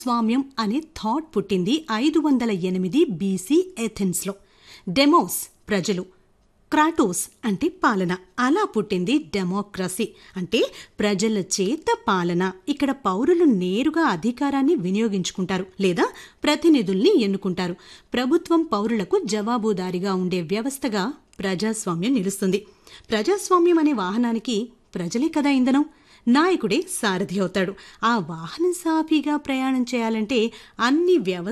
స్వామ్యం అనే థాట్ పుట్టింది ఐదు వందల ఎనిమిది బీసీ ఎథెన్స్లో డెమోస్ ప్రజలు క్రాటోస్ అంటే పాలన అలా పుట్టింది డెమోక్రసీ అంటే ప్రజల చేత పాలన ఇక్కడ పౌరులు నేరుగా అధికారాన్ని వినియోగించుకుంటారు లేదా ప్రతినిధుల్ని ఎన్నుకుంటారు ప్రభుత్వం పౌరులకు జవాబుదారీగా ఉండే వ్యవస్థగా ప్రజాస్వామ్యం నిలుస్తుంది ప్రజాస్వామ్యం అనే వాహనానికి ప్రజలే కదా ఇంధనం నాయకుడే సారథి అవుతాడు ఆ వాహనం సాఫీగా ప్రయాణం చేయాలంటే అన్ని వ్యవస్థ